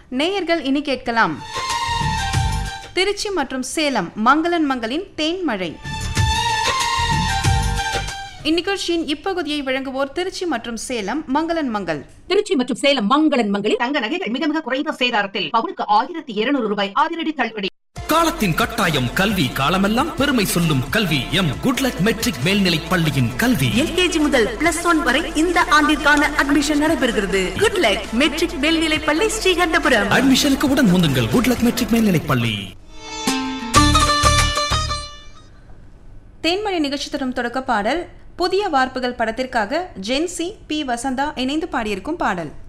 நேயர்கள் இனி கேட்கலாம் திருச்சி மற்றும் சேலம் மங்களன் மங்களின் தேன்மழை இந்நிகழ்ச்சியின் இப்பகுதியை வழங்குவோர் திருச்சி மற்றும் சேலம் மங்களன் மங்கள் திருச்சி மற்றும் சேலம் மங்களன் மங்களில் தங்க நகைகள் மிக மிக குறைந்த சேதாரத்தில் பவுனுக்கு ஆயிரத்தி இருநூறு ரூபாய் அதிரடி தள்ளுபடி காலத்தின் கட்டாயம் கல்வி காலமெல்லாம் பெருமை சொல்லும் கல்வி எம் குட்லக் மெட்ரிக் மேல்நிலைப் பள்ளியின் கல்வி எல்கேஜி முதல் பிளஸ் ஒன் வரை இந்த ஆண்டிற்கான அட்மிஷன் நடைபெறுகிறது குட் லக் மெட்ரிக் மேல்நிலைப் பள்ளி ஸ்ரீகண்டபுரம் அட்மிஷனுக்கு உடன் முந்துங்கள் குட்லக் மெட்ரிக் மேல்நிலைப் பள்ளி தேன்மழை நிகழ்ச்சி தரும் தொடக்க பாடல் புதிய வார்ப்புகள் படத்திற்காக ஜென்சி பி வசந்தா இணைந்து பாடியிருக்கும் பாடல்